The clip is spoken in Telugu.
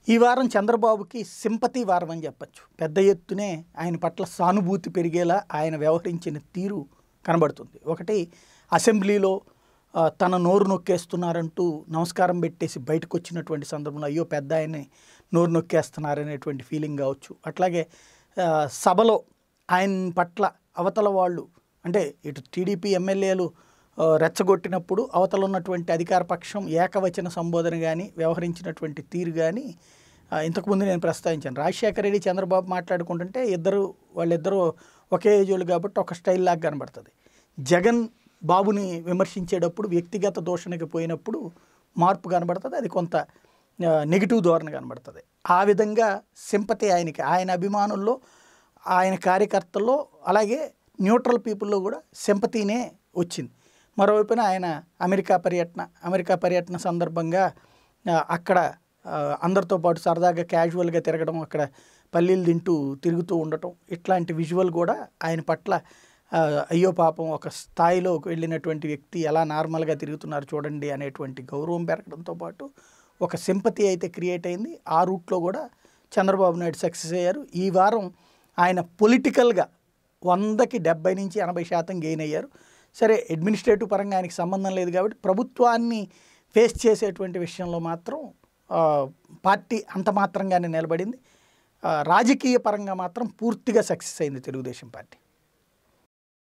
ఈ వారం చంద్రబాబుకి సింపతి వారం అని చెప్పచ్చు పెద్ద ఎత్తునే ఆయన పట్ల సానుభూతి పెరిగేలా ఆయన వ్యవహరించిన తీరు కనబడుతుంది ఒకటి అసెంబ్లీలో ఆ, తన నోరు నొక్కేస్తున్నారంటూ నమస్కారం పెట్టేసి బయటకు వచ్చినటువంటి సందర్భంలో అయ్యో పెద్ద ఆయన్ని నోరు నొక్కేస్తున్నారనేటువంటి ఫీలింగ్ కావచ్చు అట్లాగే ఆ, సభలో ఆయన పట్ల అవతల వాళ్ళు అంటే ఇటు టీడీపీ ఎమ్మెల్యేలు ఆ, రెచ్చగొట్టినప్పుడు అవతల ఉన్నటువంటి అధికార పక్షం ఏకవచన సంబోధన కానీ వ్యవహరించినటువంటి తీరు కానీ ఆ, ఇంతకుముందు నేను ప్రస్తావించాను రాజశేఖర రెడ్డి చంద్రబాబు మాట్లాడుకుంటుంటే ఇద్దరు వాళ్ళిద్దరూ ఒకే ఏజ్ వాళ్ళు కాబట్టి ఒక స్టైల్ లాగా కనబడుతుంది జగన్ బాబుని విమర్శించేటప్పుడు వ్యక్తిగత దూషణకి పోయినప్పుడు మార్పు కనబడుతుంది అది కొంత ఆ, నెగిటివ్ ధోరణి కనబడుతుంది ఆ విధంగా సింపతి ఆయనకి ఆయన అభిమానుల్లో ఆయన కార్యకర్తల్లో అలాగే న్యూట్రల్ పీపుల్లో కూడా సింపతినే వచ్చింది మరోవైపున ఆయన అమెరికా పర్యటన అమెరికా పర్యటన సందర్భంగా ఆ, అక్కడ ఆ, అందరితో పాటు సరదాగా క్యాజువల్గా తిరగడం అక్కడ పల్లీలు తింటూ తిరుగుతూ ఉండటం ఇట్లాంటి విజువల్ కూడా ఆయన పట్ల ఆ, అయ్యో పాపం ఒక స్థాయిలో వెళ్ళినటువంటి వ్యక్తి ఎలా నార్మల్గా తిరుగుతున్నారు చూడండి అనేటువంటి గౌరవం పెరగడంతో పాటు ఒక సింపతి అయితే క్రియేట్ అయింది ఆ రూట్లో కూడా చంద్రబాబు నాయుడు సక్సెస్ అయ్యారు ఈ వారం ఆయన పొలిటికల్గా వందకి డెబ్బై నుంచి ఎనభై శాతం గెయిన్ అయ్యారు సరే అడ్మినిస్ట్రేటివ్ పరంగా ఆయనకి సంబంధం లేదు కాబట్టి ప్రభుత్వాన్ని ఫేస్ చేసేటువంటి విషయంలో మాత్రం ఆ, పార్టీ అంత మాత్రంగానే నిలబడింది ఆ, రాజకీయ పరంగా మాత్రం పూర్తిగా సక్సెస్ అయింది తెలుగుదేశం పార్టీ